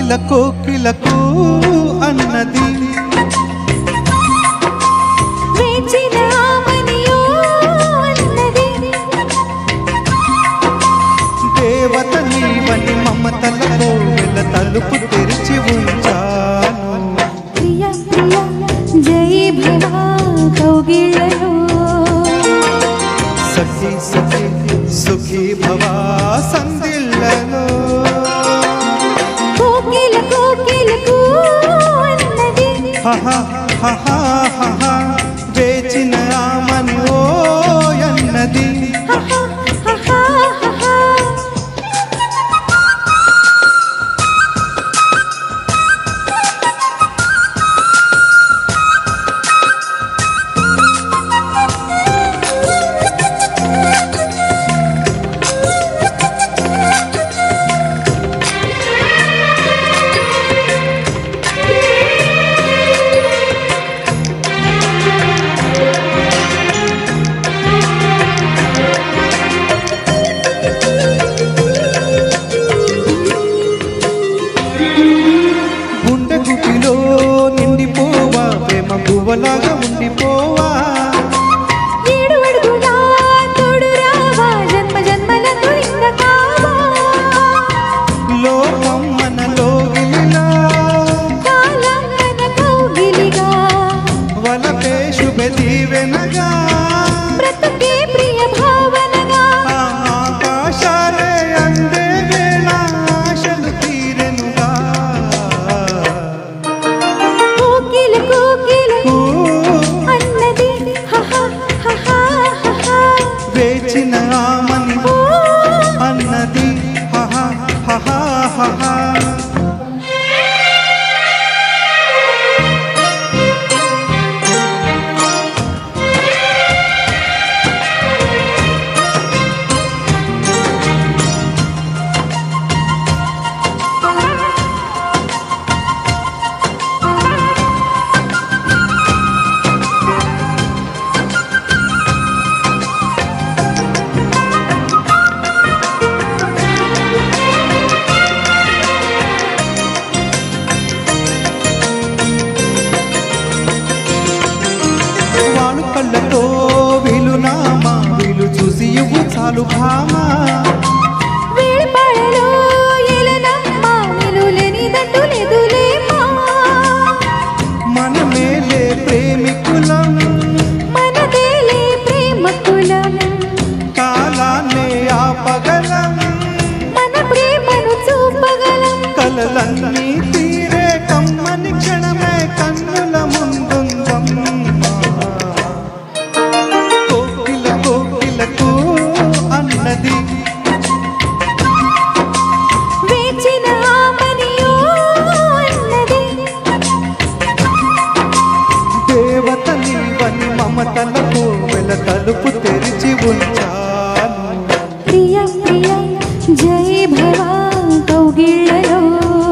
కోకిల కోకిలకు అన్నది వేచిన ఆమనియో అన్నది దేవత నీవని మమతలతో వెల తలుపు తెరిచి ఉంచాను ప్రియ ప్రియ జై భవ కౌగిళ్ళలో సఖి సఖి సుఖీ భవా సందిళ్ళలో కోకిల కోకిలకు అన్నది హహ హహ హహ వేచిన ఆమని ఓ అన్నది హహ హహ హహ గుండె గుటిలో నిండిపోవా ప్రేమ గువ్వలాగా ఉండిపోవా ఏడు అడుగుల తోడు రావా జన్మ జన్మలకు ఇంక కావా లోకం మనలో గిలిలా కాలం మన కౌగిలిగా వలపే శుభ దీవెనగా బ్రతుకే ప్రియ భావనగా ఆ ఆకాశాలే అందే వేళ ఆశలు తీరెనుగా కోకిల కోకిల ఊ, అన్నది హహ హహ హహ వేచిన ఆమని ఓ అన్నది హహ హహ హహ వాడు కళ్ళతో వీలు నామా వీలు చూసి ఇవ్వు చాలు భామా వేళపాడలో ఎలనమ్మ నిలులేని దండు లేదులేమా మనమేలే ప్రేమికులం మనదేలే ప్రేమ కులం కాలాన్నే ఆపగలం మన ప్రేమను చూపగలం కలలన్నీ తీరే కమ్మని క్షణమే కన్నుల ముందుందమ్మా కోకిల కోకిలకు అన్నది వేచిన ఆమనియో అన్నది దేవత నీవని మమతలకు వెల తలుపు తెరిచి ఉంచాను ప్రియ ప్రియ జై భవ కౌగిళ్ళలో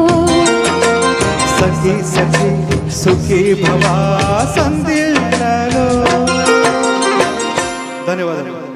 సఖి సఖి సుఖీ భవా సందిళ్ళలో ధన్యవాదాలు